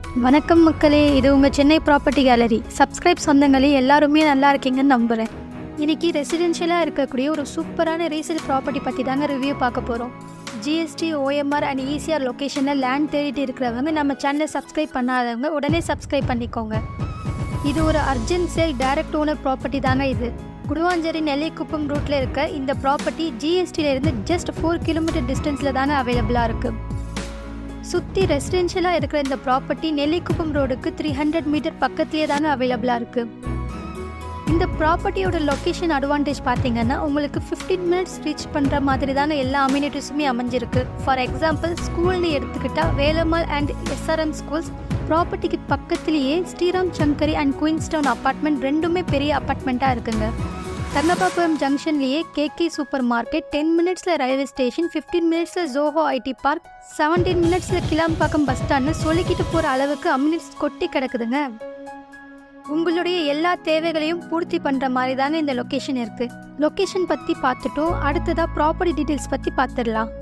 வணக்கம் மக்களே இது உங்கள் சென்னை ப்ராப்பர்ட்டி கேலரி சப்ஸ்கிரைப் சொந்தங்களே எல்லாருமே நல்லா இருக்கீங்கன்னு நம்புகிறேன் இன்னைக்கு ரெசிடென்ஷியலாக இருக்கக்கூடிய ஒரு சூப்பரான ரீசேல் ப்ராப்பர்ட்டி பற்றி தாங்க ரிவ்யூ பார்க்க போகிறோம் ஜிஎஸ்டி ஓஎம்ஆர் அண்ட் ஈசிஆர் லொக்கேஷனில் லேண்ட் தேடிட்டு இருக்கிறவங்க நம்ம சேனலை சப்ஸ்கிரைப் பண்ணாதவங்க உடனே சப்ஸ்கிரைப் பண்ணிக்கோங்க இது ஒரு urgent sale direct owner property தாங்க இது குடுவாஞ்சேரி நெல்லிக்குப்பம் ரூட்டில் இருக்க இந்த ப்ராப்பர்ட்டி ஜிஎஸ்டியிலேருந்து ஜஸ்ட் ஃபோர் கிலோமீட்டர் டிஸ்டன்ஸில் தாங்க அவைலபிளாக இருக்குது சுற்றி ரெசிடென்ஷியலாக இருக்கிற இந்த ப்ராப்பர்ட்டி நெல்லிக்குப்பம் ரோடுக்கு த்ரீ ஹண்ட்ரட் மீட்டர் பக்கத்துலேயே தாங்க அவைலபிளாக இருக்குது இந்த ப்ராப்பர்ட்டியோட லொக்கேஷன் அட்வான்டேஜ் பார்த்தீங்கன்னா உங்களுக்கு ஃபிஃப்டீன் மினிட்ஸ் ரீச் பண்ணுற மாதிரி தாங்க எல்லா அம்யூனிட்டிஸுமே அமைஞ்சிருக்கு ஃபார் எக்ஸாம்பிள் ஸ்கூல்னு எடுத்துக்கிட்டால் வேலம்மாள் அண்ட் எஸ்ஆர்எம் ஸ்கூல்ஸ் ப்ராப்பர்ட்டிக்கு பக்கத்துலேயே Sriram Sankari and Queenstown apartment ரெண்டுமே பெரிய அப்பார்ட்மெண்ட்டாக இருக்குங்க தங்கபாபுரம் ஜங்ஷன்லேயே கேகே சூப்பர் மார்க்கெட் டென் மினிட்ஸில் ரயில்வே ஸ்டேஷன் ஃபிஃப்டீன் மினிட்ஸில் ஜோஹோ ஐடி பார்க் செவன்டீன் மினிட்ஸில் கிளாம்பாக்கம் பஸ் ஸ்டாண்ட்னு சொல்லிக்கிட்டு போகிற அளவுக்கு அம்யூனிட்ஸ் கொட்டி கிடக்குதுங்க உங்களுடைய எல்லா தேவைகளையும் பூர்த்தி பண்ணுற மாதிரி தாங்க இந்த லொக்கேஷன் இருக்குது லொக்கேஷன் பற்றி பார்த்துட்டோம் அடுத்ததாக ப்ராப்பர்ட்டி டீட்டெயில்ஸ் பற்றி பார்த்துடலாம்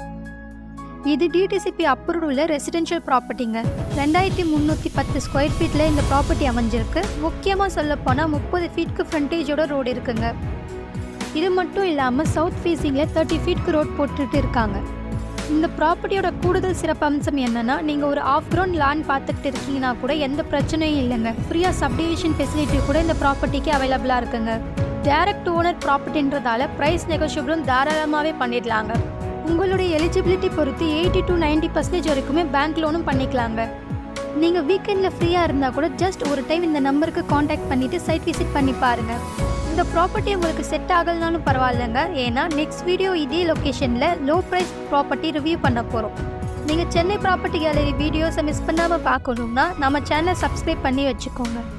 இது டிடிசிபி அப்ரூவ்ட் உள்ள ரெசிடென்ஷியல் ப்ராப்பர்ட்டிங்க ரெண்டாயிரத்தி முந்நூற்றி பத்து ஸ்கொயர் ஃபீட்டில் இந்த ப்ராப்பர்ட்டி அமைஞ்சிருக்கு முக்கியமாக சொல்லப்போனால் முப்பது ஃபீட்க்கு ஃப்ரண்டேஜோட ரோடு இருக்குங்க இது மட்டும் இல்லாமல் சவுத் ஃபேஸிங்கில் தேர்ட்டி ஃபீட்க்கு ரோட் போட்டுட்டு இருக்காங்க இந்த ப்ராப்பர்ட்டியோட கூடுதல் சிறப்பம்சம் என்னன்னா நீங்கள் ஒரு ஆஃப் கிரவுண்ட் லேண்ட் பார்த்துக்கிட்டு இருக்கீங்கன்னா கூட எந்த பிரச்சனையும் இல்லைங்க ஃப்ரீயாக சப்டிவிஷன் ஃபெசிலிட்டி கூட இந்த ப்ராப்பர்ட்டிக்கு அவைலபிளாக இருக்குங்க டைரக்ட் ஓனர் ப்ராப்பர்ட்டின்றதால ப்ரைஸ் நெகோஷியபிளும் தாராளமாகவே பண்ணிடலாங்க உங்களுடைய எலிஜிபிலிட்டி பொறுத்து எயிட்டி டு நைன்டி பர்சன்டேஜ் வரைக்குமே பேங்க் லோனும் பண்ணிக்கலாங்க நீங்கள் வீக்கெண்டில் ஃப்ரீயாக இருந்தால் கூட ஜஸ்ட் ஒரு டைம் இந்த நம்பருக்கு காண்டாக்ட் பண்ணிவிட்டு சைட் விசிட் பண்ணி பாருங்கள் இந்த ப்ராப்பர்ட்டி உங்களுக்கு செட் ஆகலனாலும் பரவாயில்லைங்க ஏன்னா நெக்ஸ்ட் வீடியோ இதே லொக்கேஷனில் லோ ப்ரைஸ் ப்ராப்பர்ட்டி ரிவ்யூ பண்ண போகிறோம் நீங்கள் சென்னை ப்ராப்பர்ட்டி கேலரி வீடியோஸை மிஸ் பண்ணாமல் பார்க்கணுன்னா நம்ம சேனலை சப்ஸ்கிரைப் பண்ணி வச்சுக்கோங்க